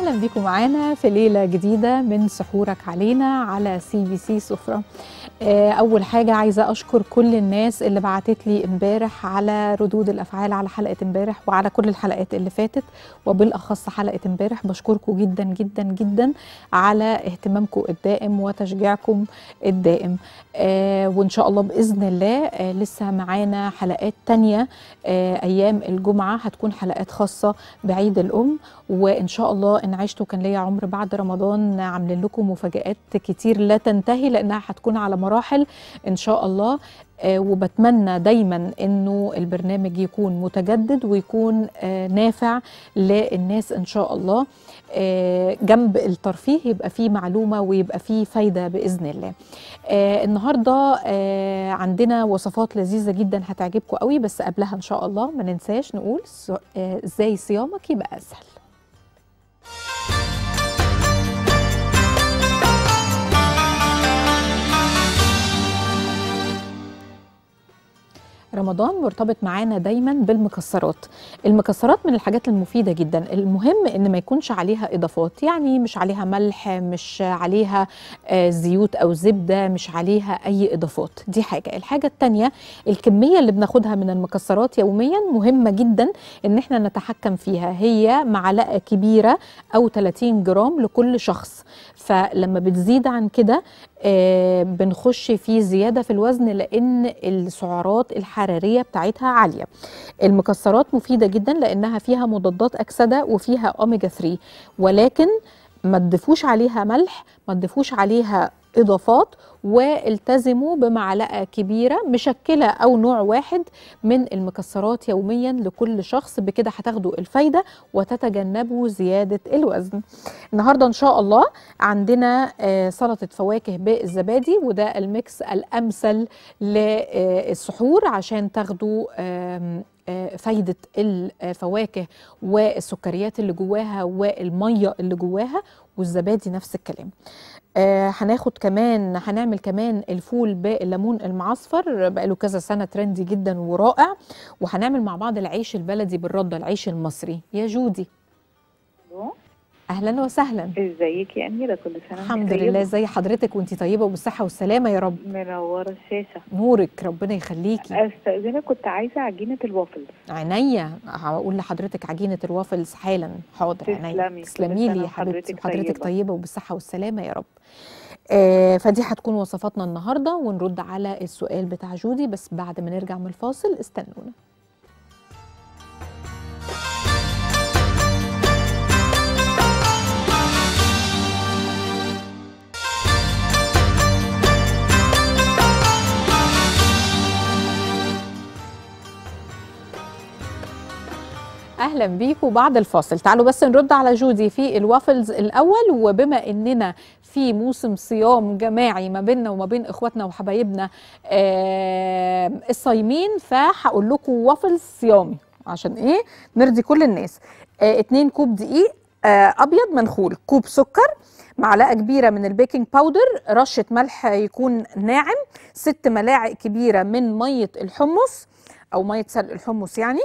اهلا بيكم معانا في ليله جديده من سحورك علينا على سي بي سي سفره آه، اول حاجه عايزه اشكر كل الناس اللي بعتت لي امبارح على ردود الافعال على حلقه امبارح وعلى كل الحلقات اللي فاتت وبالاخص حلقه امبارح بشكركم جدا جدا جدا على اهتمامكم الدائم وتشجيعكم الدائم آه، وان شاء الله باذن الله آه، لسه معانا حلقات تانية آه، ايام الجمعه هتكون حلقات خاصه بعيد الام وان شاء الله ان عشتوا كان ليا عمر بعد رمضان عاملين لكم مفاجات كتير لا تنتهي لانها هتكون على مراحل ان شاء الله آه، وبتمنى دايما انه البرنامج يكون متجدد ويكون آه، نافع للناس ان شاء الله آه، جنب الترفيه يبقى فيه معلومه ويبقى فيه فايده باذن الله آه، النهارده آه، عندنا وصفات لذيذه جدا هتعجبكم قوي بس قبلها ان شاء الله ما ننساش نقول س- آه، ازاي صيامك يبقى اسهل رمضان مرتبط معانا دايما بالمكسرات المكسرات من الحاجات المفيدة جدا المهم ان ما يكونش عليها اضافات يعني مش عليها ملح مش عليها آه، زيوت او زبدة مش عليها اي اضافات دي حاجة الحاجة التانية الكمية اللي بناخدها من المكسرات يوميا مهمة جدا ان احنا نتحكم فيها هي معلقة كبيرة او 30 جرام لكل شخص فلما بتزيد عن كده آه، بنخش في زيادة في الوزن لأن السعرات الحرارية بتاعتها عالية المكسرات مفيدة جدا لأنها فيها مضادات أكسدة وفيها أوميجا 3 ولكن ما تضيفوش عليها ملح ما تضيفوش عليها إضافات والتزموا بمعلقة كبيرة مشكلة أو نوع واحد من المكسرات يوميا لكل شخص بكده هتاخدوا الفايدة وتتجنبوا زيادة الوزن النهاردة إن شاء الله عندنا آه، سلطة فواكه بالزبادي وده الميكس الأمثل للسحور عشان تاخدوا آم، آه، فايدة الفواكه والسكريات اللي جواها والمية اللي جواها والزبادي نفس الكلام آه، هناخد كمان هنعمل كمان الفول بالليمون المعصفر بقاله كذا سنة ترندي جدا ورائع وهنعمل مع بعض العيش البلدي بالردة العيش المصري يا جودي ألو، أهلا وسهلا ازيك يا اميره كل سنه وانت الحمد طيبة. لله ازي حضرتك وانتي طيبة وبالصحة والسلامة يا رب منوره الشاشه نورك ربنا يخليكي استاذنك كنت عايزه عجينه الوافلز عينيا هقول لحضرتك عجينة الوافلز حالا حاضر عينيا تسلمي. كل تسلمي سنة لي يا وحضرتك حبيبتي وحضرتك طيبة. طيبة وبالصحة والسلامة يا رب آه فدي هتكون وصفاتنا النهارده ونرد على السؤال بتاع جودي بس بعد ما نرجع من الفاصل استنونا اهلا بيكم بعد الفاصل تعالوا بس نرد على جودي في الوافلز الاول وبما اننا في موسم صيام جماعي ما بيننا وما بين اخواتنا وحبايبنا آه الصايمين فهقول لكم وافلز صيامي عشان ايه نرضي كل الناس آه اتنين كوب دقيق آه ابيض منخول كوب سكر معلقه كبيره من البيكنج باودر رشه ملح يكون ناعم ست ملاعق كبيره من ميه الحمص او ميه سلق الحمص يعني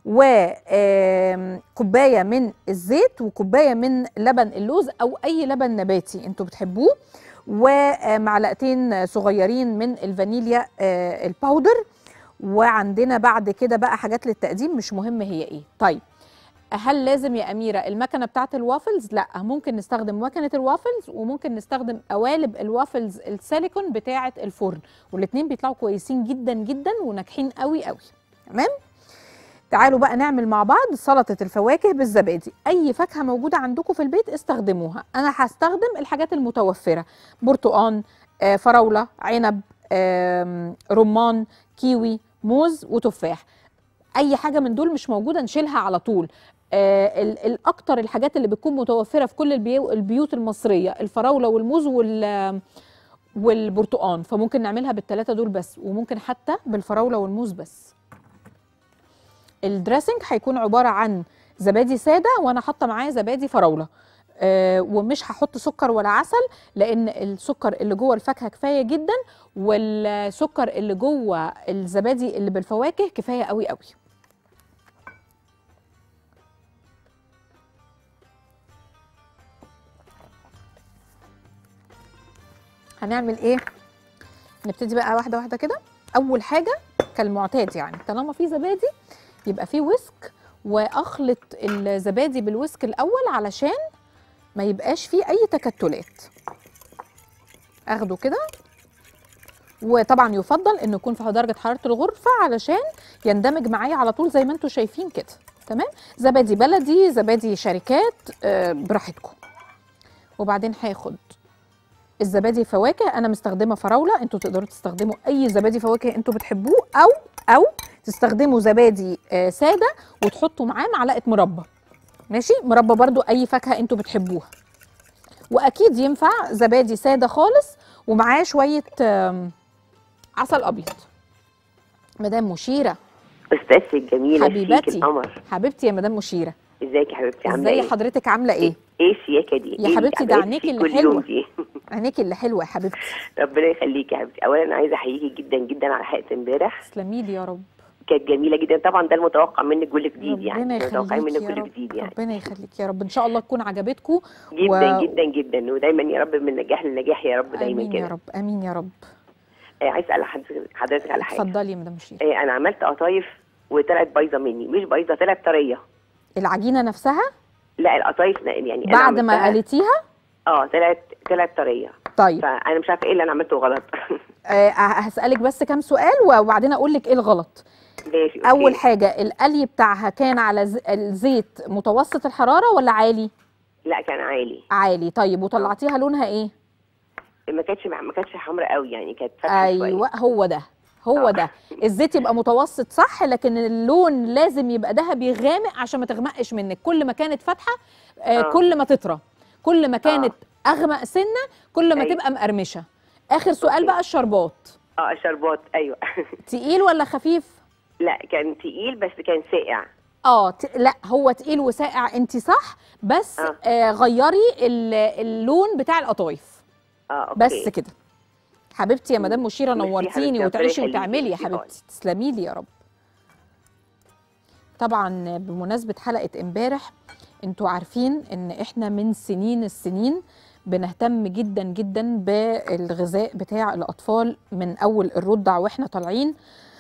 وكوبايه من الزيت وكوبايه من لبن اللوز او اي لبن نباتي انتوا بتحبوه ومعلقتين صغيرين من الفانيليا آه، الباودر وعندنا بعد كده بقى حاجات للتقديم مش مهم هي ايه طيب هل لازم يا أميرة المكنة بتاعت الوافلز؟ لا ممكن نستخدم مكنة الوافلز وممكن نستخدم قوالب الوافلز السيليكون بتاعت الفرن والاتنين بيطلعوا كويسين جدا جدا وناجحين قوي قوي تمام؟ تعالوا بقى نعمل مع بعض سلطة الفواكه بالزبادي أي فاكهة موجودة عندكم في البيت استخدموها أنا هستخدم الحاجات المتوفرة برتقان آه، فراولة عنب آم، رمان كيوي موز وتفاح اي حاجه من دول مش موجوده نشيلها على طول آه ال- الاكتر الحاجات اللي بتكون متوفره في كل البيو البيوت المصريه الفراوله والموز وال والبرتقان فممكن نعملها بالثلاثه دول بس وممكن حتى بالفراوله والموز بس الدريسنج هيكون عباره عن زبادي ساده وانا حاطه معاه زبادي فراوله آه ومش هحط سكر ولا عسل لان السكر اللي جوه الفاكهه كفايه جدا والسكر اللي جوه الزبادي اللي بالفواكه كفايه قوي قوي هنعمل ايه نبتدي بقى واحده واحده كده اول حاجه كالمعتاد يعني طالما في زبادي يبقى في ويسك واخلط الزبادي بالويسك الاول علشان ما يبقاش فيه اي تكتلات اخده كده وطبعا يفضل انه يكون في درجه حراره الغرفه علشان يندمج معايا على طول زي ما انتم شايفين كده تمام زبادي بلدي زبادي شركات آه، براحتكم وبعدين هاخد الزبادي فواكه انا مستخدمه فراوله انتوا تقدروا تستخدموا اي زبادي فواكه انتوا بتحبوه او او تستخدموا زبادي آه، ساده وتحطوا معاه معلقه مربى ماشي مربى برضو اي فاكهه انتوا بتحبوها واكيد ينفع زبادي ساده خالص ومعاه شويه آم، عسل ابيض مدام مشيره استاذتي الجميله حبيبتي. شيك القمر حبيبتي يا مدام مشيره ازيك يا حبيبتي عامله ازاي ايه حضرتك عامله ايه ايه الشياكه دي يا إيه حبيبتي ده عملية عينيكي شيك اللي كل يوم حلوة. دي عينيكي اللي حلوه يا حبيبتي ربنا يخليكي يا حبيبتي اولا انا عايزه احييكي جدا جدا على حلقه امبارح تسلمي لي يا رب كانت جميله جدا طبعا ده المتوقع منك كل جديد ربنا يعني متوقعين يخليك منك يا كل رب جديد يعني ربنا يخليك يا رب ان شاء الله تكون عجبتكم جدا و- جدا جدا ودايما يا رب من نجاح لنجاح يا رب دايما امين يا كده رب امين يا رب آه عايز اسال حضرتك حضرتك على حاجه اتفضلي يا مدام مشيره آه انا عملت قطايف وطلعت بايظه مني مش بايظه طلعت طريه العجينه نفسها لا القطايف يعني أنا بعد ما عملتها- قليتيها اه طلعت طلعت طريه طيب فانا مش عارفه ايه اللي انا عملته غلط آه هسالك بس كام سؤال وبعدين اقول لك ايه الغلط ماشي أوكي. اول حاجه القلي بتاعها كان على ز- الزيت متوسط الحراره ولا عالي لا كان عالي عالي طيب وطلعتيها لونها ايه ما كانتش ما كانتش حمراء قوي يعني كانت فاتحه شويه ايوه هو ده هو آه. ده الزيت يبقى متوسط صح لكن اللون لازم يبقى ذهبي غامق عشان ما تغمقش منك كل ما كانت فاتحه آه آه. كل ما تطرى كل ما كانت اغمق سنه كل ما أيوة. تبقى مقرمشه اخر سؤال أوكي. بقى الشربات اه شربات ايوه تقيل ولا خفيف لا كان تقيل بس كان ساقع اه ت... لا هو تقيل وساقع انت صح بس آه. آه غيري ال- اللون بتاع القطايف اه اوكي بس كده حبيبتي يا مدام مشيره ميرسي يا نورتيني حبيبتي، وتعيشي ربنا وتعملي يا يخليكي. حبيبتي تسلمي لي يا رب طبعا بمناسبه حلقه امبارح انتوا عارفين ان احنا من سنين السنين بنهتم جدا جدا بالغذاء بتاع الاطفال من اول الرضع واحنا طالعين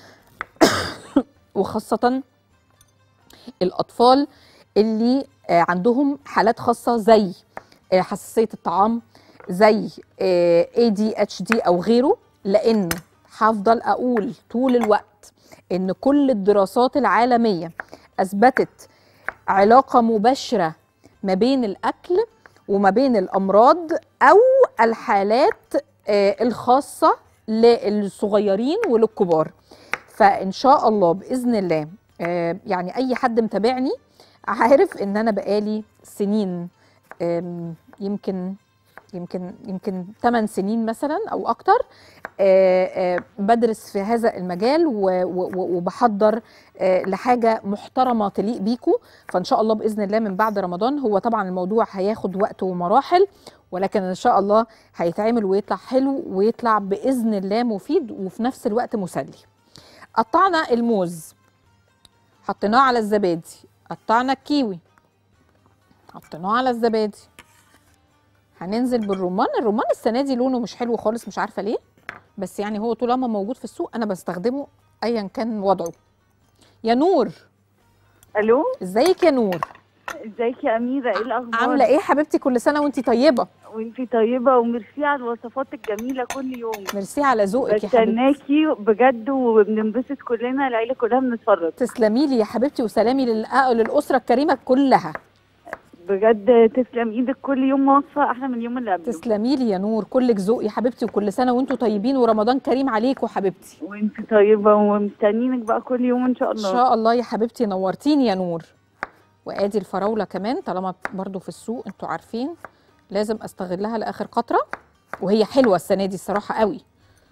وخاصه الاطفال اللي آه، عندهم حالات خاصه زي آه، حساسيه الطعام زي اي دي اتش دي او غيره لان هفضل اقول طول الوقت ان كل الدراسات العالميه اثبتت علاقه مباشره ما بين الاكل وما بين الامراض او الحالات آه، الخاصه للصغيرين وللكبار فان شاء الله باذن الله آه، يعني اي حد متابعني عارف ان انا بقالي سنين آم، يمكن يمكن يمكن 8 سنين مثلا او اكتر آه، آه، بدرس في هذا المجال و- و- و- وبحضر آه، لحاجه محترمه تليق بيكم فان شاء الله باذن الله من بعد رمضان هو طبعا الموضوع هياخد وقت ومراحل ولكن ان شاء الله هيتعمل ويطلع حلو ويطلع باذن الله مفيد وفي نفس الوقت مسلي قطعنا الموز حطيناه على الزبادي قطعنا الكيوي حطيناه على الزبادي هننزل بالرمان الرمان السنه دي لونه مش حلو خالص مش عارفه ليه بس يعني هو طالما موجود في السوق انا بستخدمه ايا كان وضعه يا نور الو ازيك يا نور ازيك يا اميره ايه الاخبار عامله ايه حبيبتي كل سنه وانتي طيبه وانتي طيبه وميرسي على الوصفات الجميله كل يوم ميرسي على ذوقك يا حبيبتي بستناكي بجد وبننبسط كلنا العيله كلها بنتفرج تسلمي لي يا حبيبتي وسلامي للأ- للاسره الكريمه كلها بجد تسلم ايدك كل يوم وصفه احلى من اليوم اللي قبله تسلمي لي يا نور كلك ذوق يا حبيبتي وكل سنه وانتوا طيبين ورمضان كريم عليكم حبيبتي وانتي طيبه ومستنينك بقى كل يوم ان شاء ان الله شاء الله يا حبيبتي نورتيني يا نور وادي الفراوله كمان طالما برضو في السوق انتوا عارفين لازم استغلها لاخر قطره وهي حلوه السنه دي الصراحه قوي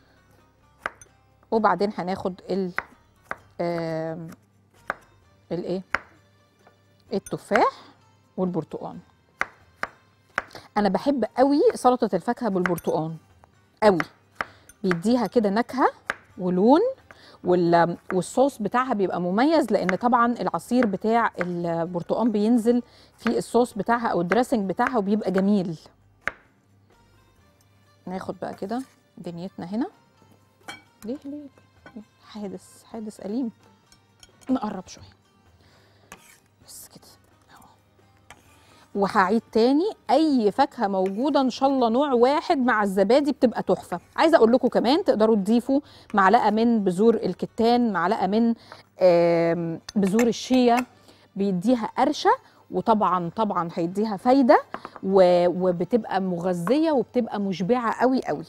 وبعدين هناخد ال آم، الايه التفاح والبرتقال انا بحب قوي سلطه الفاكهه بالبرتقال قوي بيديها كده نكهه ولون وال- والصوص بتاعها بيبقى مميز لان طبعا العصير بتاع البرتقال بينزل في الصوص بتاعها او الدريسنج بتاعها وبيبقى جميل ناخد بقى كده دنيتنا هنا ليه ليه حادث حادث أليم نقرب شوية بس كده اهو وهعيد تاني اي فاكهه موجوده ان شاء الله نوع واحد مع الزبادي بتبقى تحفه عايزه اقول لكم كمان تقدروا تضيفوا معلقه من بذور الكتان معلقه من آم، بذور الشيا بيديها قرشه وطبعا طبعا هيديها فايده و- وبتبقى مغذيه وبتبقى مشبعه قوي قوي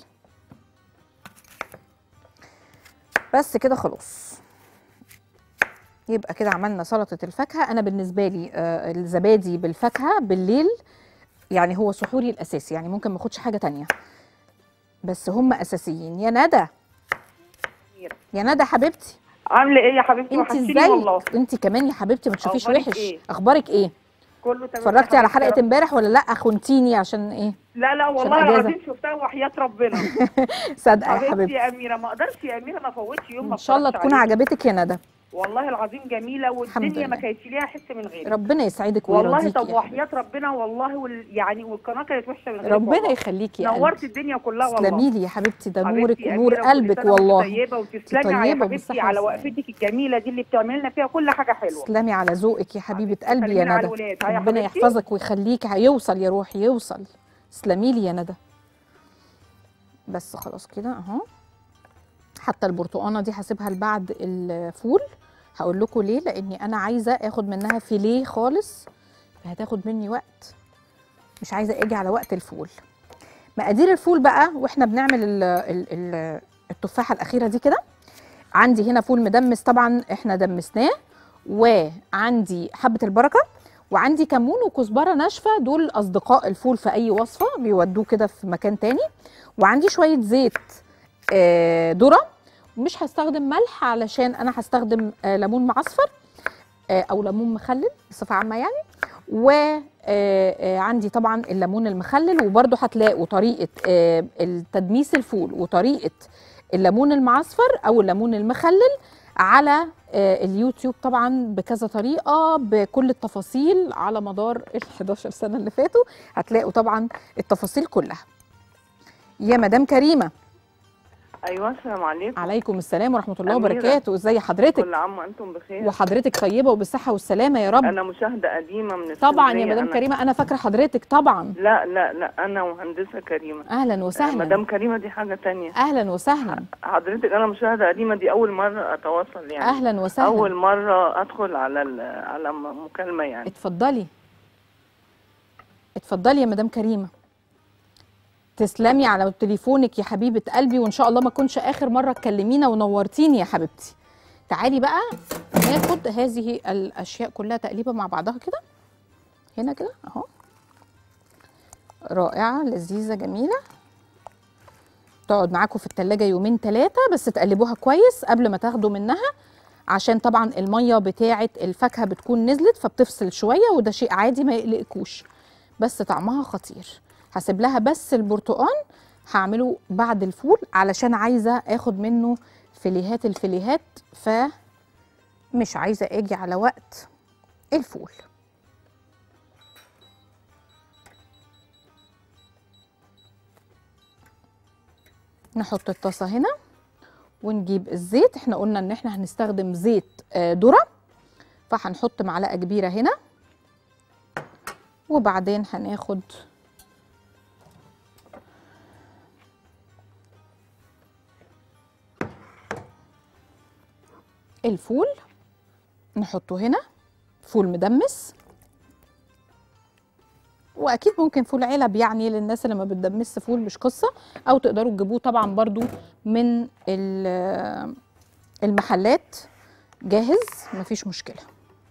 بس كده خلاص يبقى كده عملنا سلطه الفاكهه انا بالنسبه لي آه، الزبادي بالفاكهه بالليل يعني هو سحوري الاساسي يعني ممكن ما اخدش حاجه تانية بس هم اساسيين يا ندى يا ندى حبيبتي عامله ايه يا حبيبتي انت وحشتيني والله ازيك انت كمان يا حبيبتي ما تشوفيش أخبارك وحش إيه؟ اخبارك ايه كله تمام اتفرجتي يا على حبيبتي. حلقه امبارح ولا لا خنتيني عشان ايه لا لا والله أجازة. العظيم شفتها وحياه ربنا صادقه يا حبيبتي حبيبتي يا اميره ما اقدرش يا اميره ما افوتش يوم ما ان شاء الله اتفرجش تكون عليه. عجبتك يا ندى والله العظيم جميله الحمد والدنيا ما لله. كانتش ليها حس من غيرك ربنا يسعدك والله ويرضيكي طب يا وحياه ربنا والله وال... يعني والقناه كانت وحشه من غيرك ربنا والله. يخليكي يا نورت قلبي الدنيا كلها والله تسلمي لي يا حبيبتي ده حبيبتي نورك يا ونور أميرة، وكل قلبك سنة وأنت والله طيبه وتسلمي طيبة يا حبيبتي وبالصحة على والسلامة. وقفتك الجميله دي اللي بتعمل لنا فيها كل حاجه حلوه تسلمي على ذوقك يا حبيبه حبيبتي، قلبي يا سلمينا على ندى الولاد. ها يا ربنا حبيبتي؟ يحفظك ويخليكي هيوصل يا روحي يوصل تسلمي لي يا ندى بس خلاص كده اهو حتى البرتقانه دي هسيبها لبعد الفول هقول لكم ليه لاني انا عايزه اخد منها فيليه خالص هتاخد مني وقت مش عايزه اجي على وقت الفول مقادير الفول بقى واحنا بنعمل ال ال ال التفاحه الاخيره دي كده عندي هنا فول مدمس طبعا احنا دمسناه وعندي حبه البركه وعندي كمون وكزبره ناشفه دول اصدقاء الفول في اي وصفه بيودوه كده في مكان تاني وعندي شويه زيت آه، ذره مش هستخدم ملح علشان انا هستخدم آه، ليمون معصفر آه، او ليمون مخلل بصفه عامه يعني وعندي طبعا الليمون المخلل وبرده هتلاقوا طريقه آه، التدميس الفول وطريقه الليمون المعصفر او الليمون المخلل على آه، اليوتيوب طبعا بكذا طريقه بكل التفاصيل على مدار ال 11 سنه اللي فاتوا هتلاقوا طبعا التفاصيل كلها يا مدام كريمه ايوه السلام عليكم عليكم السلام ورحمه الله أميرة. وبركاته ازي حضرتك كل عام وانتم بخير وحضرتك طيبه وبالصحه والسلامه يا رب انا مشاهده قديمه من طبعا يا اسكندرية. مدام أنا- كريمه انا فاكره حضرتك طبعا لا لا لا انا مهندسه كريمه اهلا وسهلا مدام كريمه دي حاجه تانية اهلا وسهلا حضرتك انا مشاهده قديمه دي اول مره اتواصل يعني اهلا وسهلا اول مره ادخل على ال- على م- مكالمه يعني اتفضلي اتفضلي يا مدام كريمه تسلمي على تليفونك يا حبيبه قلبي وان شاء الله ما تكونش اخر مره تكلمينا ونورتيني يا حبيبتي تعالي بقى ناخد هذه الاشياء كلها تقليبه مع بعضها كده هنا كده اهو رائعه لذيذه جميله تقعد معاكم في التلاجة يومين ثلاثة بس تقلبوها كويس قبل ما تاخدوا منها عشان طبعا المية بتاعة الفاكهة بتكون نزلت فبتفصل شوية وده شيء عادي ما يقلقكوش بس طعمها خطير هسيب لها بس البرتقان هعمله بعد الفول علشان عايزة اخد منه فيليهات الفيليهات فمش عايزة اجي على وقت الفول نحط الطاسة هنا ونجيب الزيت احنا قلنا ان احنا هنستخدم زيت آه، ذرة فهنحط معلقة كبيرة هنا وبعدين هناخد الفول نحطه هنا فول مدمس واكيد ممكن فول علب يعني للناس اللي ما بتدمس فول مش قصه او تقدروا تجيبوه طبعا برضو من ال- المحلات جاهز مفيش مشكله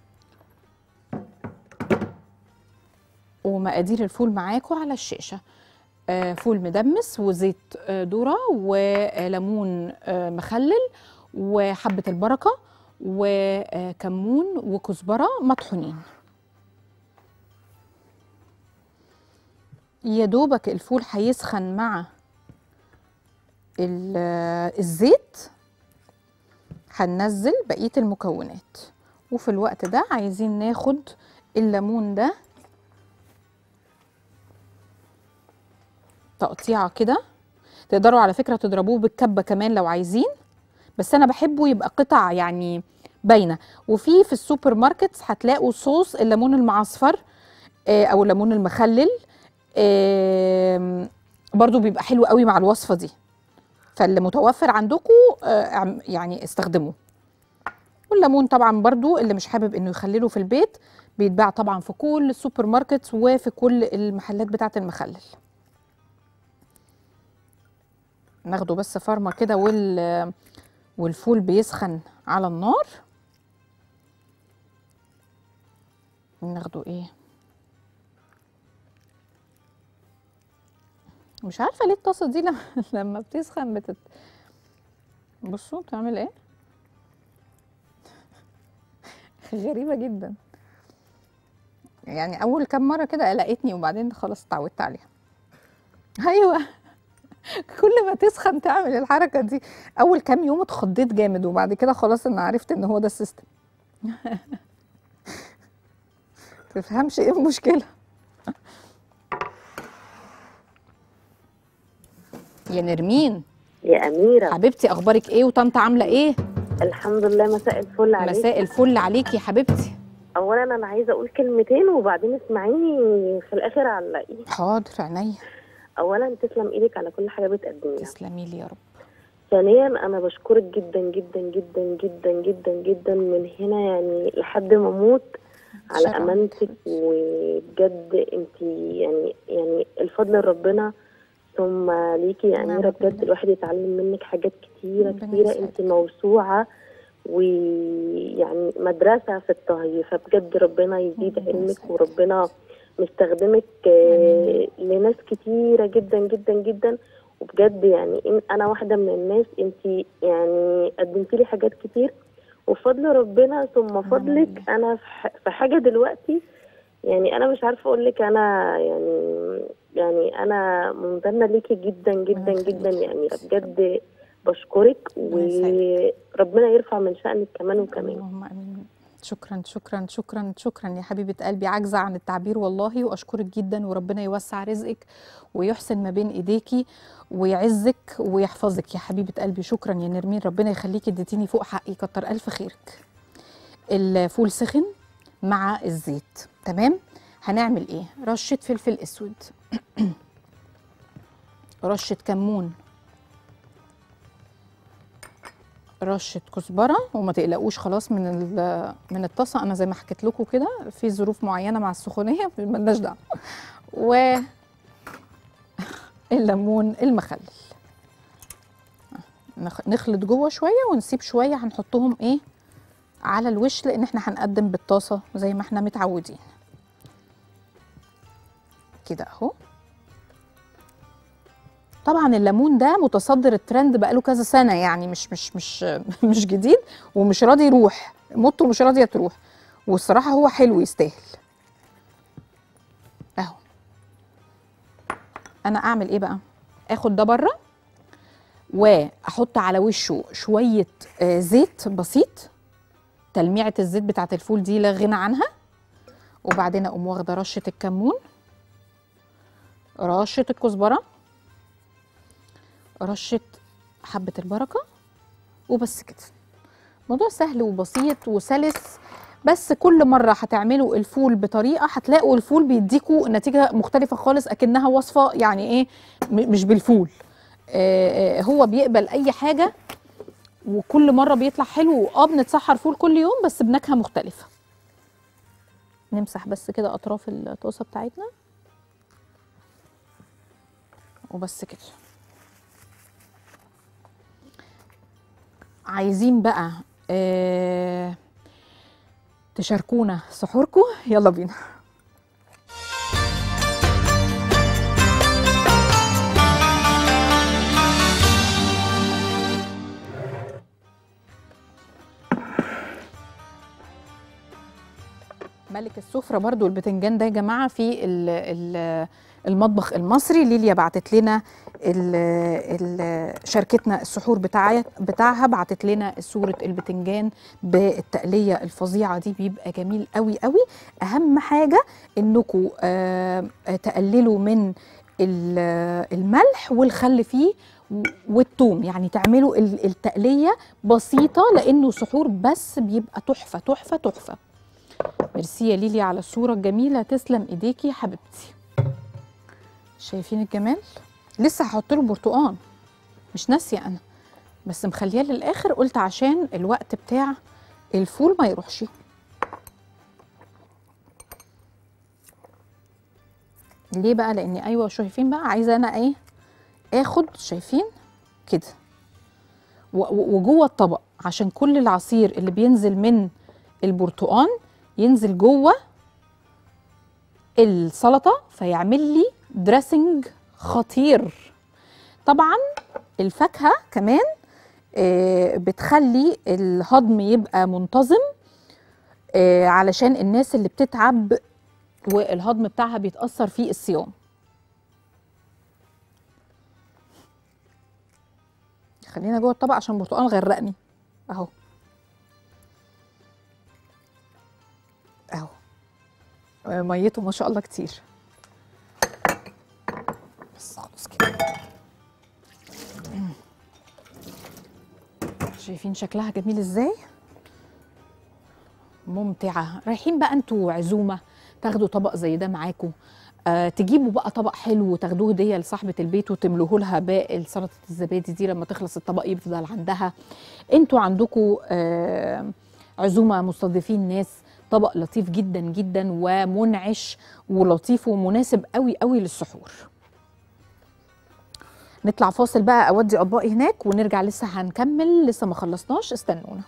ومقادير الفول معاكم على الشاشه آه، فول مدمس وزيت آه، ذره وليمون آه، مخلل وحبه البركه وكمون وكزبره مطحونين يا دوبك الفول هيسخن مع ال- الزيت هننزل بقيه المكونات وفي الوقت ده عايزين ناخد الليمون ده تقطيعه كده تقدروا على فكره تضربوه بالكبه كمان لو عايزين بس انا بحبه يبقى قطع يعني باينه وفي في السوبر ماركتس هتلاقوا صوص الليمون المعصفر آه، او الليمون المخلل آم، برضو بيبقى حلو قوي مع الوصفه دي فاللي متوفر عندكم يعني استخدموه والليمون طبعا برضو اللي مش حابب انه يخلله في البيت بيتباع طبعا في كل السوبر ماركتس وفي كل المحلات بتاعه المخلل ناخده بس فرمه كده وال والفول بيسخن على النار ناخده ايه مش عارفه ليه الطاسه دي لما لما بتسخن بتت بصوا بتعمل ايه غريبه جدا يعني اول كام مره كده قلقتني وبعدين خلاص اتعودت عليها ايوه كل ما تسخن تعمل الحركه دي اول كام يوم اتخضيت جامد وبعد كده خلاص انا عرفت ان هو ده السيستم تفهمش ايه المشكله يا نرمين يا أميرة حبيبتي اخبارك ايه وطنط عامله ايه الحمد لله مساء الفل عليك مساء الفل عليكي يا حبيبتي أولا أنا عايزة أقول كلمتين وبعدين اسمعيني في الآخر على إيه حاضر عينيا أولا تسلم إيدك على كل حاجة بتقدميها تسلمي لي يا رب ثانيا أنا بشكرك جدا جدا جدا جدا جدا جدا من هنا يعني لحد ما أموت على شكراً. أمانتك وبجد أنت يعني يعني الفضل لربنا ثم ليكي يا نعم أميرة بجد بالله. الواحد يتعلم منك حاجات كتيرة ربنا كتيرة يسعدك. أنت موسوعة ويعني مدرسة في الطهي فبجد ربنا يزيد ربنا علمك يسعدك. وربنا مستخدمك آه، لناس كتيرة جدا جدا جدا وبجد يعني إن انا واحدة من الناس انت يعني قدمتي لي حاجات كتير وفضل ربنا ثم فضلك لله. انا في ح- في حاجة دلوقتي يعني انا مش عارفه اقول لك انا يعني يعني انا ممتنه ليكي جدا جدا يخليك. جدا يعني بجد بشكرك ربنا يسعدك. وربنا يرفع من شأنك كمان وكمان اللهم امين شكرا شكرا شكرا شكرا يا حبيبه قلبي عاجزه عن التعبير والله واشكرك جدا وربنا يوسع رزقك ويحسن ما بين ايديكي ويعزك ويحفظك يا حبيبه قلبي شكرا يا نرمين ربنا يخليكي اديتيني فوق حقي كتر الف خيرك الفول سخن مع الزيت تمام هنعمل ايه رشه فلفل اسود رشه كمون رشه كزبره وما تقلقوش خلاص من ال- من الطاسه انا زي ما حكيت لكم كده في ظروف معينه مع السخونيه ملناش دعوه و الليمون المخلل نخ- نخلط جوه شويه ونسيب شويه هنحطهم ايه على الوش لان احنا هنقدم بالطاسه زي ما احنا متعودين كده اهو طبعا الليمون ده متصدر الترند بقاله كذا سنه يعني مش مش مش مش جديد ومش راضي يروح موته مش راضيه تروح والصراحه هو حلو يستاهل اهو انا اعمل ايه بقى اخد ده بره واحط على وشه شويه آه، زيت بسيط تلميعه الزيت بتاعت الفول دي لا غنى عنها وبعدين اقوم واخده رشه الكمون رشه الكزبره رشه حبه البركه وبس كده موضوع سهل وبسيط وسلس بس كل مره هتعملوا الفول بطريقه هتلاقوا الفول بيديكوا نتيجه مختلفه خالص اكنها وصفه يعني ايه م- مش بالفول آه، آه، هو بيقبل اي حاجه وكل مره بيطلع حلو اه بنتسحر فول كل يوم بس بنكهه مختلفه نمسح بس كده اطراف الطاسه بتاعتنا وبس كده عايزين بقى آه تشاركونا سحوركم يلا بينا ملك السفرة برضو البتنجان ده يا جماعة في ال ال المطبخ المصري ليليا بعتت لنا ال ال شاركتنا السحور بتاعها بتاعها بعتت لنا صورة البتنجان بالتقلية الفظيعة دي بيبقى جميل قوي قوي أهم حاجة إنكم تقللوا من ال- الملح والخل فيه و- والثوم يعني تعملوا ال- التقليه بسيطه لانه سحور بس بيبقى تحفه تحفه تحفه ميرسي يا ليلي على الصوره الجميله تسلم ايديكي يا حبيبتي شايفين الجمال لسه هحط له برتقان مش ناسيه انا بس مخلياه للاخر قلت عشان الوقت بتاع الفول ما يروحش ليه بقى لاني ايوه شايفين بقى عايزه انا ايه اخد شايفين كده و- و- وجوه الطبق عشان كل العصير اللي بينزل من البرتقان ينزل جوه السلطه فيعمل لي دريسنج خطير طبعا الفاكهه كمان آه، بتخلي الهضم يبقى منتظم آه، علشان الناس اللي بتتعب والهضم بتاعها بيتأثر في الصيام خلينا جوه الطبق عشان البرتقال غرقني اهو اهو آه، ميته ما شاء الله كتير بس خلاص كده مم. شايفين شكلها جميل ازاي ممتعة رايحين بقى انتوا عزومة تاخدوا طبق زي ده معاكم آه تجيبوا بقى طبق حلو وتاخدوه هدية لصاحبة البيت وتملوه لها باقي سلطة الزبادي دي لما تخلص الطبق يفضل عندها انتوا عندكم آه عزومة مستضيفين ناس طبق لطيف جدا جدا ومنعش ولطيف ومناسب قوي قوي للسحور نطلع فاصل بقى اودي اطباقي هناك ونرجع لسه هنكمل لسه ما خلصناش استنونا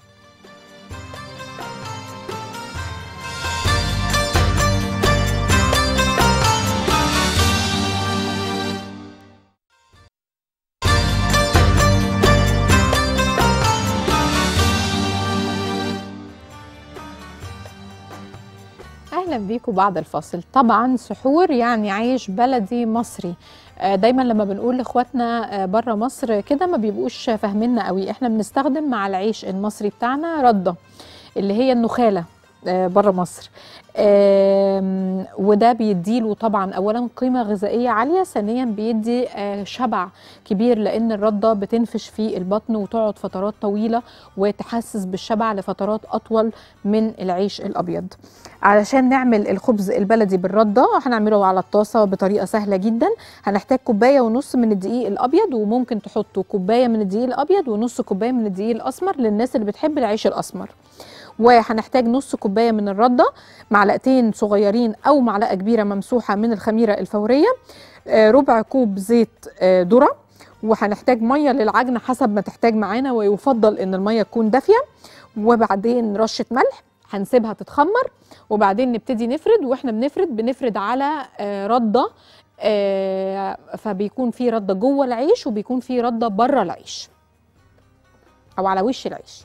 اهلا بيكم بعد الفاصل طبعا سحور يعني عيش بلدي مصري آه، دايما لما بنقول لاخواتنا بره مصر كده ما بيبقوش فاهميننا قوي احنا بنستخدم مع العيش المصري بتاعنا رده اللي هي النخاله بره مصر آم، وده بيديله طبعا اولا قيمه غذائيه عاليه ثانيا بيدي آه، شبع كبير لان الرده بتنفش في البطن وتقعد فترات طويله وتحسس بالشبع لفترات اطول من العيش الابيض علشان نعمل الخبز البلدي بالرده هنعمله على الطاسه بطريقه سهله جدا هنحتاج كوبايه ونص من الدقيق الابيض وممكن تحطوا كوبايه من الدقيق الابيض ونص كوبايه من الدقيق الاسمر للناس اللي بتحب العيش الاسمر وهنحتاج نص كوبايه من الرده معلقتين صغيرين او معلقه كبيره ممسوحه من الخميره الفوريه آه، ربع كوب زيت آه، ذره وهنحتاج ميه للعجن حسب ما تحتاج معانا ويفضل ان الميه تكون دافيه وبعدين رشه ملح هنسيبها تتخمر وبعدين نبتدي نفرد واحنا بنفرد بنفرد على آه، رده آه، فبيكون في رده جوه العيش وبيكون في رده بره العيش او على وش العيش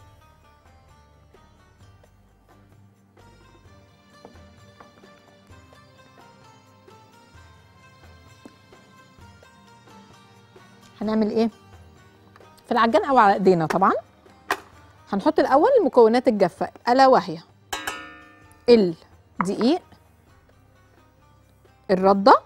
هنعمل ايه في العجان او على ايدينا طبعا هنحط الاول المكونات الجافه الا وهي الدقيق الرده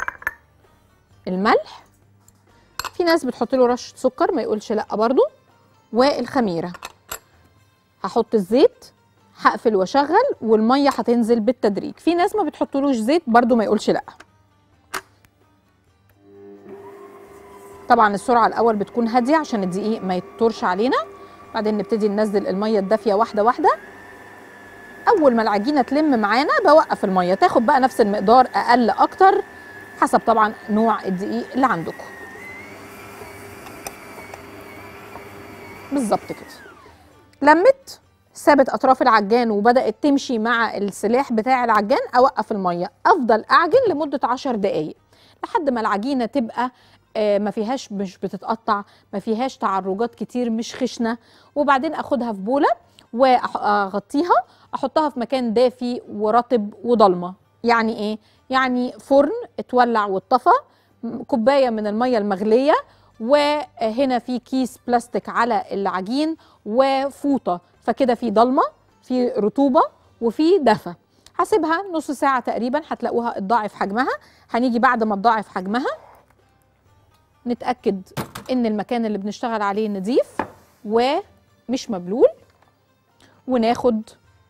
الملح في ناس بتحط له رشه سكر ما يقولش لا برضو والخميره هحط الزيت هقفل واشغل والميه هتنزل بالتدريج في ناس ما بتحطلوش زيت برضو ما يقولش لا طبعا السرعه الاول بتكون هاديه عشان الدقيق ما يطرش علينا بعدين نبتدي ننزل الميه الدافيه واحده واحده اول ما العجينه تلم معانا بوقف الميه تاخد بقى نفس المقدار اقل اكتر حسب طبعا نوع الدقيق اللي عندكم بالظبط كده لمت سابت اطراف العجان وبدات تمشي مع السلاح بتاع العجان اوقف الميه افضل اعجن لمده 10 دقائق لحد ما العجينه تبقى آه، ما فيهاش مش بتتقطع ما فيهاش تعرجات كتير مش خشنه وبعدين اخدها في بوله واغطيها احطها في مكان دافي ورطب وضلمه يعني ايه يعني فرن اتولع واتطفى م- كوبايه من الميه المغليه وهنا في كيس بلاستيك على العجين وفوطه فكده في ضلمه في رطوبه وفي دفى هسيبها نص ساعه تقريبا هتلاقوها اتضاعف حجمها هنيجي بعد ما تضاعف حجمها نتاكد ان المكان اللي بنشتغل عليه نظيف ومش مبلول وناخد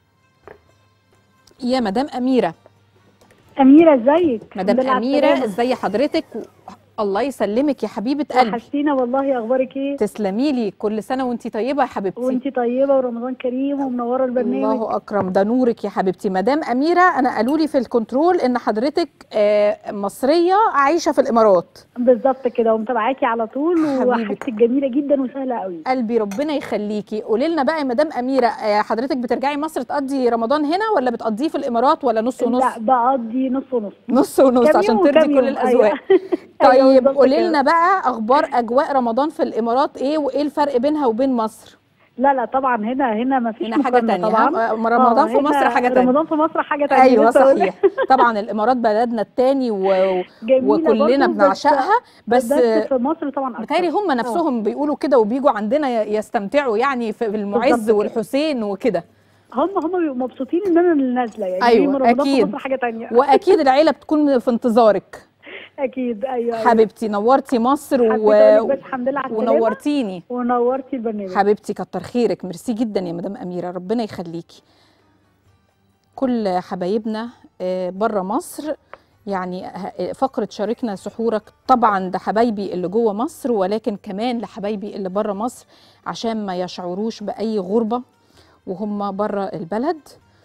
يا مدام اميره أميرة ازيك؟ مدام الحمد لله على اميره السلامة. ازي حضرتك الله يسلمك يا حبيبه قلبي وحشتينا والله أخبارك إيه؟ تسلمي لي كل سنه وانت طيبه يا حبيبتي وأنتي طيبة ورمضان كريم ومنورة البرنامج الله اكرم ده نورك يا حبيبتي مدام اميره انا قالوا لي في الكنترول ان حضرتك آه، مصريه عايشه في الامارات بالظبط كده ومتابعاكي على طول حبيبي. وحاجتك جميلة جدا وسهلة قوي قلبي ربنا يخليكي قولي لنا بقى يا مدام اميره آه، حضرتك بترجعي مصر تقضي رمضان هنا ولا بتقضيه في الامارات ولا نص ونص لا بقضي نص ونص نص ونص كام عشان يوم ترضي وكام كل يوم، الاذواق أيوة. أيوة طيب بالظبط قولي كده. لنا بقى اخبار اجواء رمضان في الامارات ايه وايه الفرق بينها وبين مصر لا لا طبعا هنا هنا ما فيش هنا حاجه مقارنة تانية طبعا ها؟ رمضان آه، في مصر هنا حاجه تانية رمضان في مصر حاجة تانية ايوه لسه بقول لك. صحيح طبعا الامارات بلدنا التاني و... جميلة وكلنا برضو، بس- بنعشقها بس بس في مصر طبعا أكتر. متهيألي هم نفسهم بيقولوا كده وبيجوا عندنا ي- يستمتعوا يعني في المعز بالظبط كده. والحسين وكده هم هم بيبقوا مبسوطين ان انا اللي نازله يعني أيوة، زي ما رمضان أكيد. في مصر حاجه تانية واكيد العيله بتكون في انتظارك اكيد ايوه أيوة. حبيبتي نورتي مصر حبيت و... أقولك بس الحمد لله على السلامة ونورتيني ونورتي البرنامج حبيبتي كتر خيرك ميرسي جدا يا مدام اميره ربنا يخليكي كل حبايبنا بره مصر يعني ه- فقره شاركنا سحورك طبعا ده حبايبي اللي جوه مصر ولكن كمان لحبايبي اللي بره مصر عشان ما يشعروش باي غربه وهم بره البلد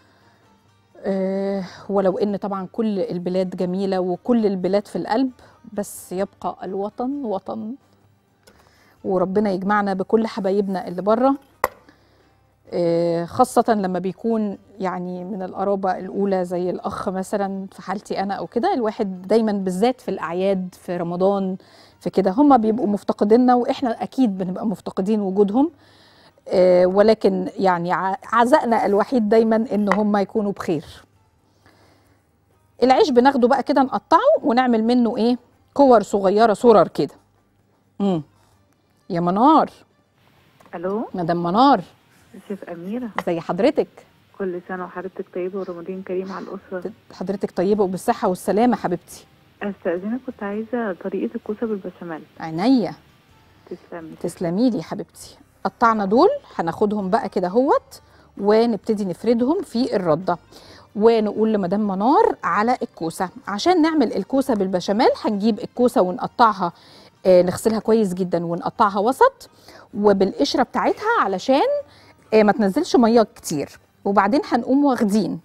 آه، ولو ان طبعا كل البلاد جميله وكل البلاد في القلب بس يبقى الوطن وطن وربنا يجمعنا بكل حبايبنا اللي بره آه، خاصة لما بيكون يعني من القرابة الأولى زي الأخ مثلا في حالتي أنا أو كده الواحد دايما بالذات في الأعياد في رمضان في كده هما بيبقوا مفتقديننا وإحنا أكيد بنبقى مفتقدين وجودهم آه، ولكن يعني ع- عزائنا الوحيد دايما إن هما يكونوا بخير العيش بناخده بقى كده نقطعه ونعمل منه إيه كور صغيرة صورر كده مم. يا منار الو مدام منار شيف اميره زي حضرتك كل سنه وحضرتك طيبه ورمضان كريم على الاسره حضرتك طيبه وبالصحه والسلامه حبيبتي استاذنك كنت عايزه طريقه الكوسه بالبشاميل عينيا تسلمي تسلمي لي يا حبيبتي قطعنا دول هناخدهم بقى كده اهوت ونبتدي نفردهم في الرده ونقول لمدام منار على الكوسه عشان نعمل الكوسه بالبشاميل هنجيب الكوسه ونقطعها آه، نغسلها كويس جدا ونقطعها وسط وبالقشره بتاعتها علشان آه، ما تنزلش ميه كتير وبعدين هنقوم واخدين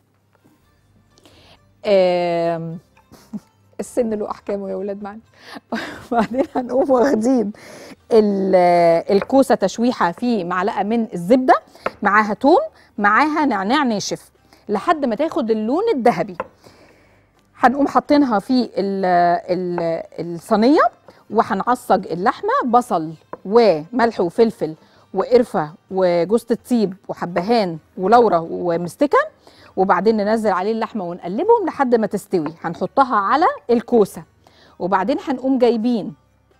آم، السن له احكامه يا ولاد معلش وبعدين هنقوم واخدين ال- الكوسه تشويحه في معلقه من الزبده معاها توم معاها نعناع ناشف لحد ما تاخد اللون الذهبي هنقوم حاطينها في ال ال الصينيه وهنعصج اللحمه بصل وملح وفلفل وقرفه وجوز الطيب وحبهان ولورا ومستكه وبعدين ننزل عليه اللحمه ونقلبهم لحد ما تستوي هنحطها على الكوسه وبعدين هنقوم جايبين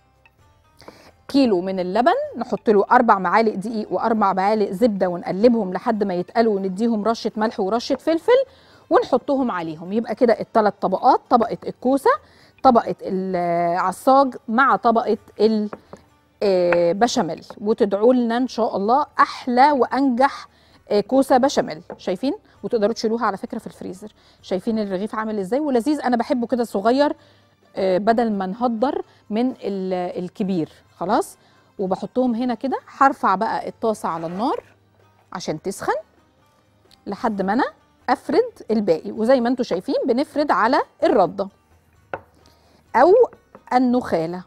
كيلو من اللبن نحط له اربع معالق دقيق واربع معالق زبده ونقلبهم لحد ما يتقلوا ونديهم رشه ملح ورشه فلفل ونحطهم عليهم يبقى كده الثلاث طبقات طبقه الكوسه طبقه العصاج مع طبقه البشاميل وتدعوا لنا ان شاء الله احلى وانجح آه، كوسه بشاميل شايفين وتقدروا تشيلوها على فكره في الفريزر شايفين الرغيف عامل ازاي ولذيذ انا بحبه كده صغير آه، بدل ما نهدر من ال- الكبير خلاص وبحطهم هنا كده هرفع بقى الطاسه على النار عشان تسخن لحد ما انا افرد الباقي وزي ما انتم شايفين بنفرد على الرده او النخاله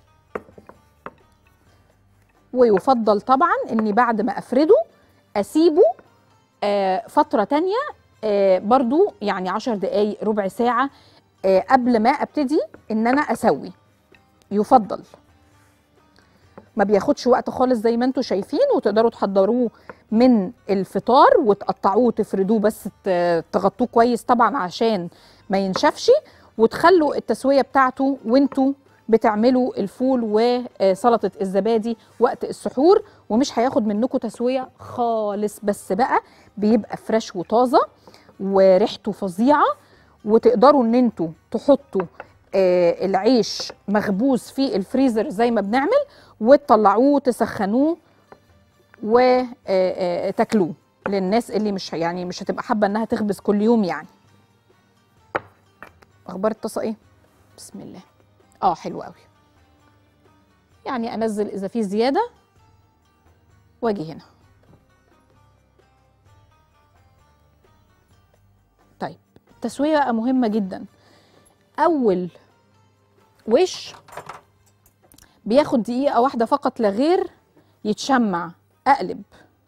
ويفضل طبعا اني بعد ما افرده اسيبه آه، فتره تانية آه، برضو يعني عشر دقايق ربع ساعه آه، قبل ما ابتدي ان انا اسوي يفضل ما بياخدش وقت خالص زي ما انتم شايفين وتقدروا تحضروه من الفطار وتقطعوه وتفردوه بس ت- تغطوه كويس طبعا عشان ما ينشفش وتخلوا التسويه بتاعته وانتوا بتعملوا الفول وسلطه الزبادي وقت السحور ومش هياخد منكم تسويه خالص بس بقى بيبقى فريش وطازه وريحته فظيعه وتقدروا ان انتوا تحطوا آه العيش مخبوز في الفريزر زي ما بنعمل وتطلعوه تسخنوه وتاكلوه للناس اللي مش يعني مش هتبقى حابه انها تخبز كل يوم يعني اخبار الطاسه ايه بسم الله اه حلو قوي يعني انزل اذا في زياده واجي هنا طيب التسويه بقى مهمه جدا اول وش بياخد دقيقه واحده فقط لا غير يتشمع اقلب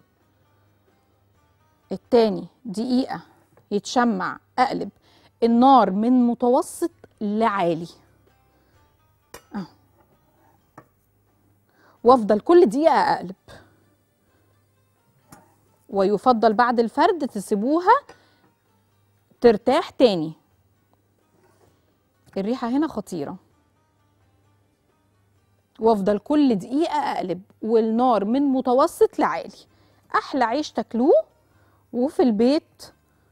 التاني دقيقه يتشمع اقلب النار من متوسط لعالي أهو. وافضل كل دقيقه اقلب ويفضل بعد الفرد تسيبوها ترتاح تاني الريحه هنا خطيره وافضل كل دقيقه اقلب والنار من متوسط لعالي احلى عيش تاكلوه وفي البيت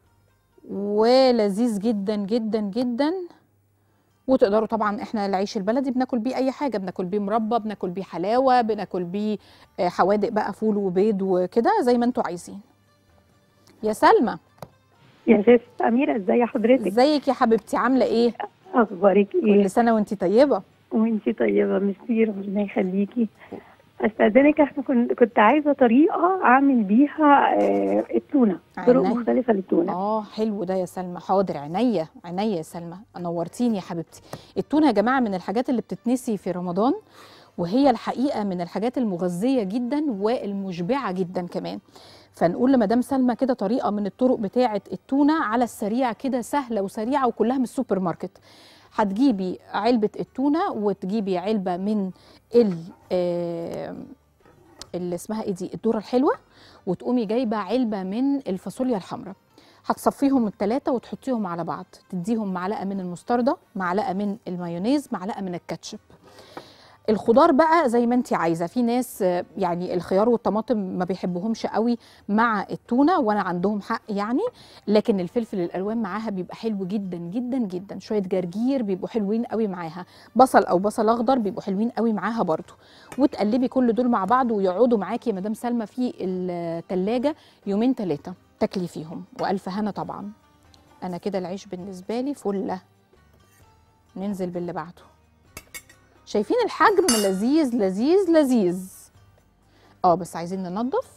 ولذيذ جدا جدا جدا وتقدروا طبعا احنا العيش البلدي بناكل بيه اي حاجه بناكل بيه مربى بناكل بيه حلاوه بناكل بيه آه، حوادق بقى فول وبيض وكده زي ما انتوا عايزين يا سلمى يا شيف أميرة ازي حضرتك ازيك يا حبيبتي عامله ايه أخبارك إيه كل سنه وانت طيبه وانتي طيبة ميرسي ربنا يخليكي استاذنك احنا كنت كنت عايزه طريقه اعمل بيها آه، التونه طرق عينيا. مختلفه للتونه اه حلو ده يا سلمى حاضر عينيا عينيا يا سلمى نورتيني يا حبيبتي التونه يا جماعه من الحاجات اللي بتتنسي في رمضان وهي الحقيقه من الحاجات المغذيه جدا والمشبعه جدا كمان فنقول لمدام سلمى كده طريقه من الطرق بتاعه التونه على السريع كده سهله وسريعه وكلها من السوبر ماركت هتجيبي علبه التونه وتجيبي علبه من ال آه، اللي اسمها ايه دي الذره الحلوه وتقومي جايبه علبه من الفاصوليا الحمراء هتصفيهم الثلاثه وتحطيهم على بعض تديهم معلقه من المستردة معلقه من المايونيز معلقه من الكاتشب الخضار بقى زي ما انت عايزه في ناس آه، يعني الخيار والطماطم ما بيحبوهمش قوي مع التونه وانا عندهم حق يعني لكن الفلفل الالوان معاها بيبقى حلو جدا جدا جدا شويه جرجير بيبقوا حلوين قوي معاها بصل او بصل اخضر بيبقوا حلوين قوي معاها برضو وتقلبي كل دول مع بعض ويقعدوا معاكي يا مدام سلمى في الثلاجه يومين ثلاثه تاكلي فيهم والف هنا طبعا انا كده العيش بالنسبه لي فله ننزل باللي بعده شايفين الحجم لذيذ لذيذ لذيذ اه بس عايزين ننظف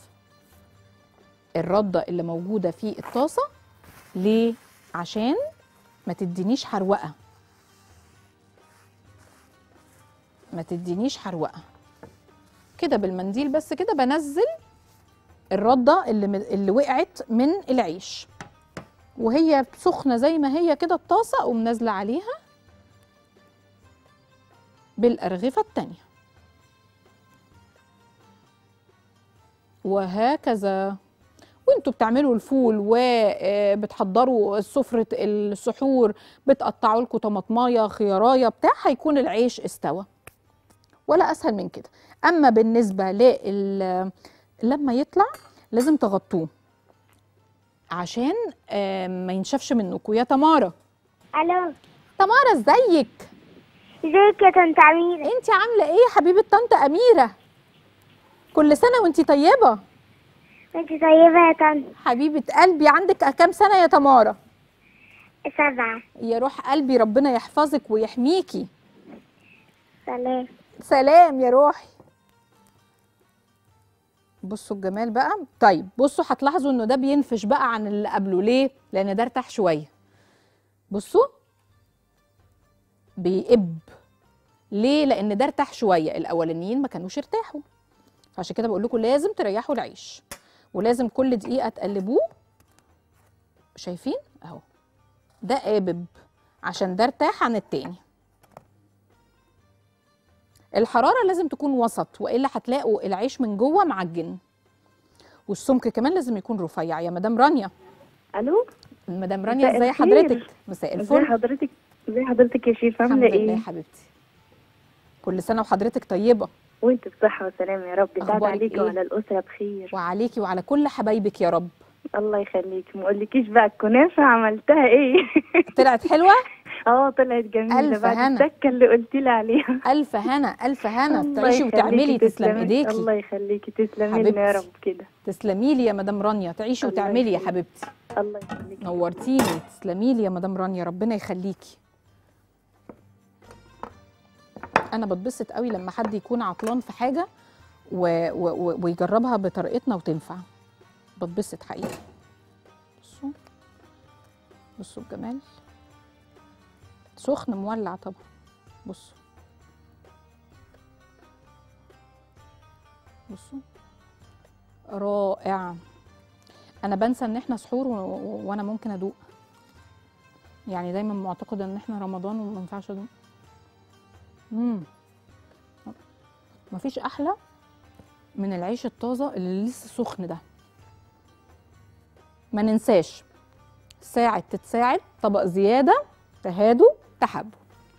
الرده اللي موجوده في الطاسه ليه عشان ما تدينيش حروقه ما تدينيش حروقه كده بالمنديل بس كده بنزل الرده اللي من- اللي وقعت من العيش وهي سخنه زي ما هي كده الطاسه اقوم نازله عليها بالارغفه التانيه وهكذا وانتوا بتعملوا الفول وبتحضروا سفرة السحور بتقطعوا لكم طماطمايه خيارايه بتاع هيكون العيش استوى ولا اسهل من كده اما بالنسبه لل لما يطلع لازم تغطوه عشان آه، ما ينشفش منكم يا تمارا الو تمارا ازيك ازيك يا طنط اميره انت عامله ايه يا حبيبه طنط اميره كل سنه وانت طيبه انت طيبه يا طنط حبيبه قلبي عندك كام سنه يا تمارا سبعه يا روح قلبي ربنا يحفظك ويحميكي سلام سلام يا روحي بصوا الجمال بقى طيب بصوا هتلاحظوا انه ده بينفش بقى عن اللي قبله ليه لان ده ارتاح شويه بصوا بيقب ليه لان ده ارتاح شويه الاولانيين ما كانوش ارتاحوا فعشان كده بقول لكم لازم تريحوا العيش ولازم كل دقيقه تقلبوه شايفين اهو ده قابب عشان ده ارتاح عن التاني الحراره لازم تكون وسط والا هتلاقوا العيش من جوه معجن والسمك كمان لازم يكون رفيع يا مدام رانيا الو مدام رانيا مساء ازي الخير. حضرتك مساء ازي الفل حضرتك ازي حضرتك يا شيف الحمد عامله لله يا ايه حبيبتي كل سنه وحضرتك طيبه وانت بصحه وسلامه يا رب تعالى أخبارك عليك إيه؟ وعلى الاسره بخير وعليكي وعلى كل حبايبك يا رب الله يخليك ما اقولكيش بقى الكنافه عملتها ايه طلعت حلوه اه طلعت جميله ألف بعد هنا. التكه اللي قلتي لي عليها الف هنا الف هنا الله تعيشي يخليكي وتعملي تسلم تسلمي. ايديكي الله يخليكي تسلمي لنا يا حبيبتي. رب كده تسلمي لي يا مدام رانيا تعيشي الله وتعملي يا يخليك. حبيبتي الله يخليكي نورتيني تسلمي لي يا مدام رانيا ربنا يخليكي انا بتبسط قوي لما حد يكون عطلان في حاجه و... و... و... ويجربها بطريقتنا وتنفع بتبسط حقيقي بصوا بصوا الجمال سخن مولع طبعا بصوا بصوا رائع انا بنسى ان احنا سحور و... و... وانا ممكن ادوق يعني دايما معتقده ان احنا رمضان وما ينفعش ادوق امم مفيش احلى من العيش الطازه اللي لسه سخن ده ما ننساش ساعد تتساعد طبق زياده تهادوا تحبوا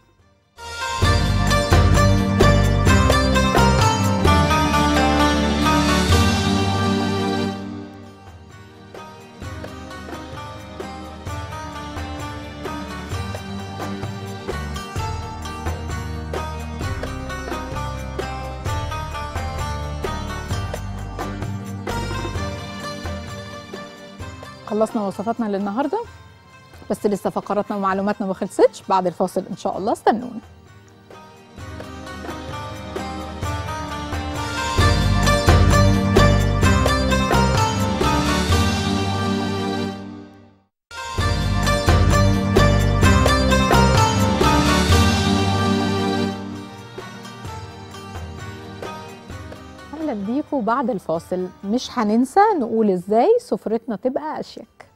خلصنا وصفاتنا للنهارده بس لسه فقراتنا ومعلوماتنا ما خلصتش بعد الفاصل ان شاء الله استنونا اهلا بيكم بعد الفاصل مش هننسى نقول ازاي سفرتنا تبقى اشيك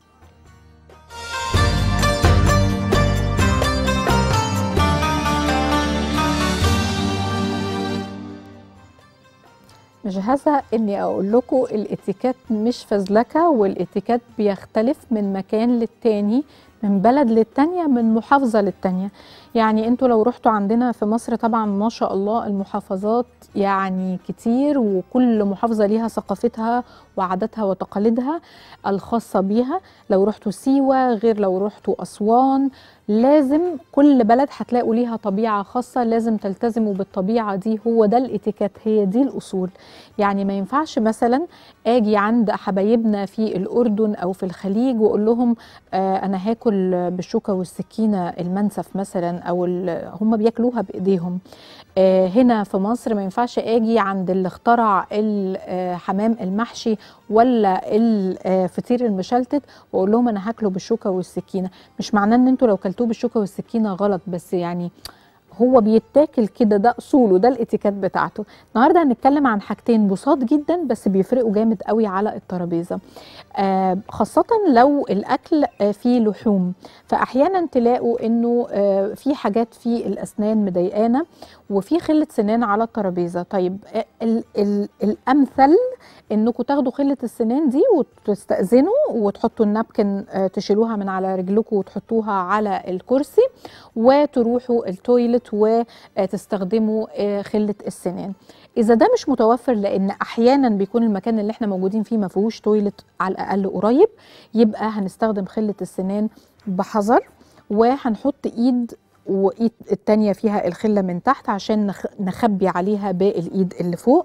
مش هزهق اني اقول لكم الاتيكيت مش فزلكه والاتيكيت بيختلف من مكان للتاني من بلد للتانية من محافظة للتانية يعني انتوا لو رحتوا عندنا في مصر طبعا ما شاء الله المحافظات يعني كتير وكل محافظة ليها ثقافتها وعاداتها وتقاليدها الخاصة بيها لو رحتوا سيوة غير لو رحتوا أسوان لازم كل بلد هتلاقوا ليها طبيعة خاصة لازم تلتزموا بالطبيعة دي هو ده الاتيكيت هي دي الأصول يعني ما ينفعش مثلا اجي عند حبايبنا في الأردن أو في الخليج وأقول لهم آه أنا هاكل بالشوكة والسكينة المنسف مثلا أو هم بياكلوها بإيديهم آه هنا في مصر ما ينفعش اجي عند اللي اخترع الحمام المحشي ولا الفطير المشلتت واقول لهم انا هاكله بالشوكه والسكينه مش معناه ان انتوا لو كلتوه بالشوكه والسكينه غلط بس يعني هو بيتاكل كده ده اصوله ده الاتيكيت بتاعته النهارده هنتكلم عن حاجتين بساط جدا بس بيفرقوا جامد قوي على الترابيزه آه خاصه لو الاكل آه فيه لحوم فاحيانا تلاقوا انه آه في حاجات في الاسنان مضايقانا وفي خله سنان على الترابيزه طيب ال ال الامثل انكم تاخدوا خله السنان دي وتستاذنوا وتحطوا النابكن تشيلوها من على رجلكم وتحطوها على الكرسي وتروحوا التويلت وتستخدموا خله السنان اذا ده مش متوفر لان احيانا بيكون المكان اللي احنا موجودين فيه ما فيهوش تويلت على الاقل قريب يبقى هنستخدم خله السنان بحذر وهنحط ايد وايد التانية فيها الخلة من تحت عشان نخبي عليها باقي الايد اللي فوق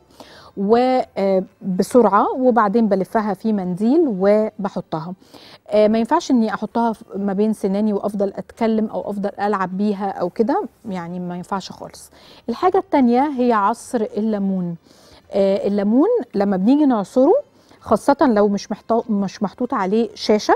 وبسرعة وبعدين بلفها في منديل وبحطها ما ينفعش اني احطها ما بين سناني وافضل اتكلم او افضل العب بيها او كده يعني ما ينفعش خالص الحاجة التانية هي عصر الليمون الليمون لما بنيجي نعصره خاصة لو مش محطوط مش محطوط عليه شاشة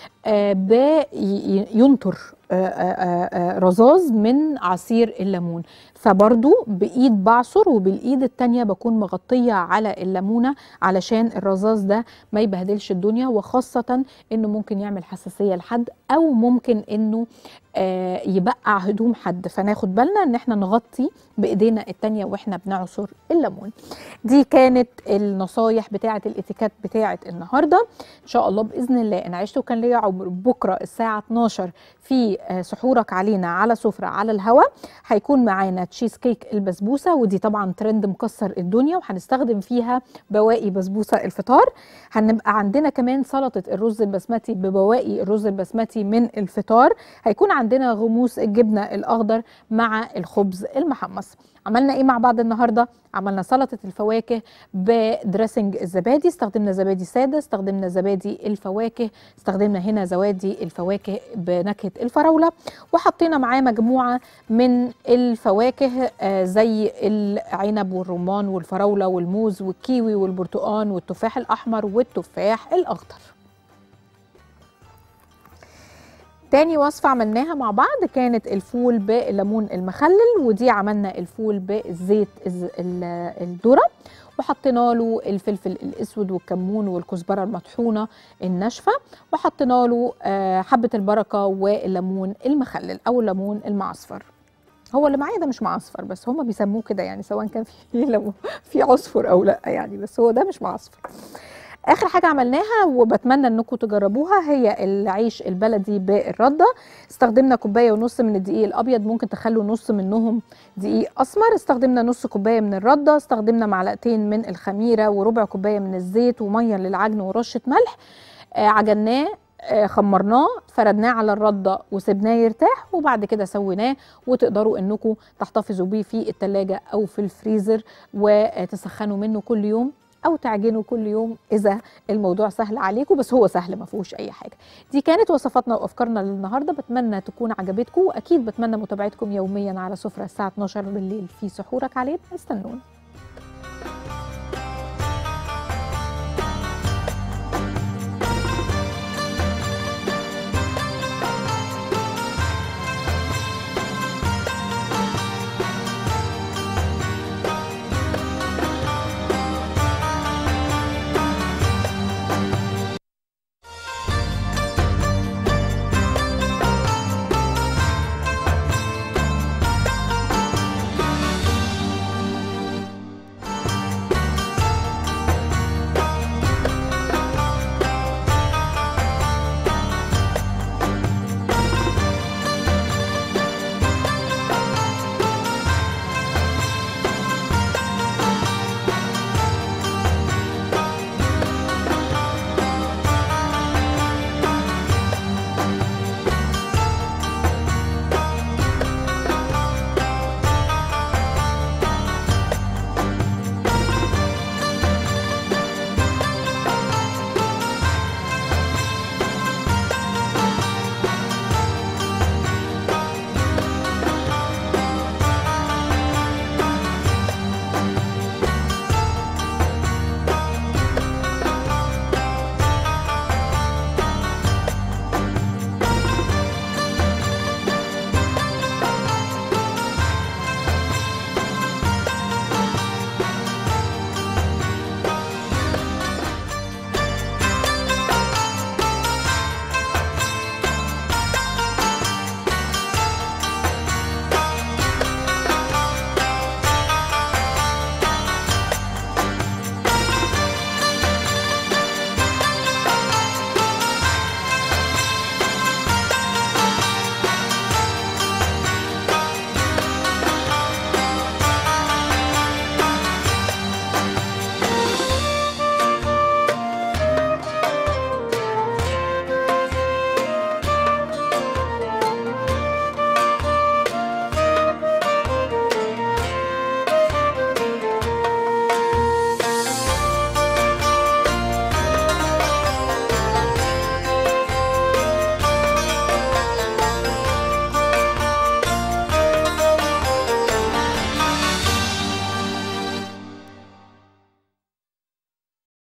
بينطر رذاذ من عصير الليمون فبرضو بايد بعصر وبالايد التانية بكون مغطية على الليمونة علشان الرذاذ ده ما يبهدلش الدنيا وخاصة انه ممكن يعمل حساسية لحد او ممكن انه يبقع هدوم حد فناخد بالنا ان احنا نغطي بايدينا التانية واحنا بنعصر الليمون دي كانت النصايح بتاعة الاتيكيت بتاعة النهاردة ان شاء الله باذن الله ان عشت وكان ليا عمر بكرة الساعة 12 في سحورك علينا على سفرة على الهواء هيكون معانا تشيز كيك البسبوسة ودي طبعا ترند مكسر الدنيا وهنستخدم فيها بواقي بسبوسة الفطار هنبقى عندنا كمان سلطة الرز البسمتي ببواقي الرز البسمتي من الفطار هيكون عندنا عندنا غموس الجبنه الاخضر مع الخبز المحمص عملنا ايه مع بعض النهارده عملنا سلطه الفواكه بدريسنج الزبادي استخدمنا زبادي ساده استخدمنا زبادي الفواكه استخدمنا هنا زوادي الفواكه بنكهه الفراوله وحطينا معاه مجموعه من الفواكه آه، زي العنب والرمان والفراوله والموز والكيوي والبرتقال والتفاح الاحمر والتفاح الاخضر تاني وصفة عملناها مع بعض كانت الفول بالليمون المخلل ودي عملنا الفول بالزيت الز- ال- الذرة وحطينا له الفلفل الاسود والكمون والكزبره المطحونه الناشفه وحطينا له آه، حبه البركه والليمون المخلل او الليمون المعصفر هو اللي معايا ده مش معصفر بس هما بيسموه كده يعني سواء كان في ليمون في عصفر او لا يعني بس هو ده مش معصفر اخر حاجه عملناها وبتمنى انكم تجربوها هي العيش البلدي بالرده استخدمنا كوبايه ونص من الدقيق الابيض ممكن تخلوا نص منهم دقيق اسمر استخدمنا نص كوبايه من الرده استخدمنا معلقتين من الخميره وربع كوبايه من الزيت وميه للعجن ورشه ملح آه عجناه آه، خمرناه فردناه على الرده وسبناه يرتاح وبعد كده سويناه وتقدروا انكم تحتفظوا بيه في التلاجة او في الفريزر وتسخنوا منه كل يوم او تعجنوا كل يوم اذا الموضوع سهل عليكم بس هو سهل ما فيهوش اي حاجه دي كانت وصفاتنا وافكارنا للنهارده بتمنى تكون عجبتكم واكيد بتمنى متابعتكم يوميا على سفره الساعه 12 بالليل في سحورك علينا استنونا